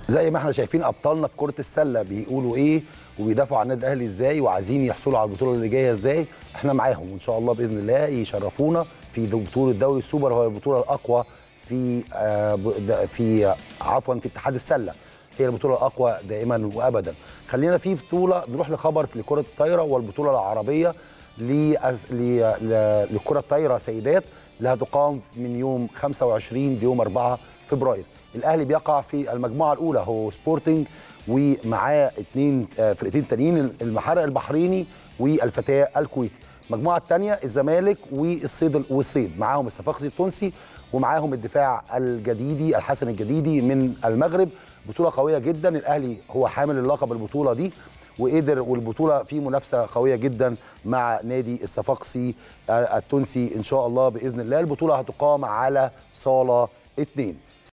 زي ما احنا شايفين ابطالنا في كره السله بيقولوا ايه وبيدافعوا عن النادي الاهلي ازاي وعايزين يحصلوا على البطوله اللي جايه ازاي احنا معاهم وان شاء الله باذن الله يشرفونا في بطوله دوري السوبر هو البطوله الاقوى في آه ب- د- في عفوا في اتحاد السله هي البطوله الاقوى دائما وابدا خلينا في بطوله نروح لخبر في كره الطايره والبطوله العربيه لأز- ل- ل- لكره الطايره سيدات اللي هتقام من يوم 25 ليوم 4 فبراير الاهلي بيقع في المجموعه الاولى هو سبورتنج ومعاه اثنين فرقتين تانيين المحرق البحريني والفتاه الكويتي المجموعه الثانيه الزمالك والصيد والصيد معاهم الصفاقسي التونسي ومعاهم الدفاع الجديدي الحسن الجديدي من المغرب بطوله قويه جدا الاهلي هو حامل اللقب البطوله دي وقدر والبطوله في منافسه قويه جدا مع نادي الصفاقسي التونسي ان شاء الله باذن الله البطوله هتقام على صاله اثنين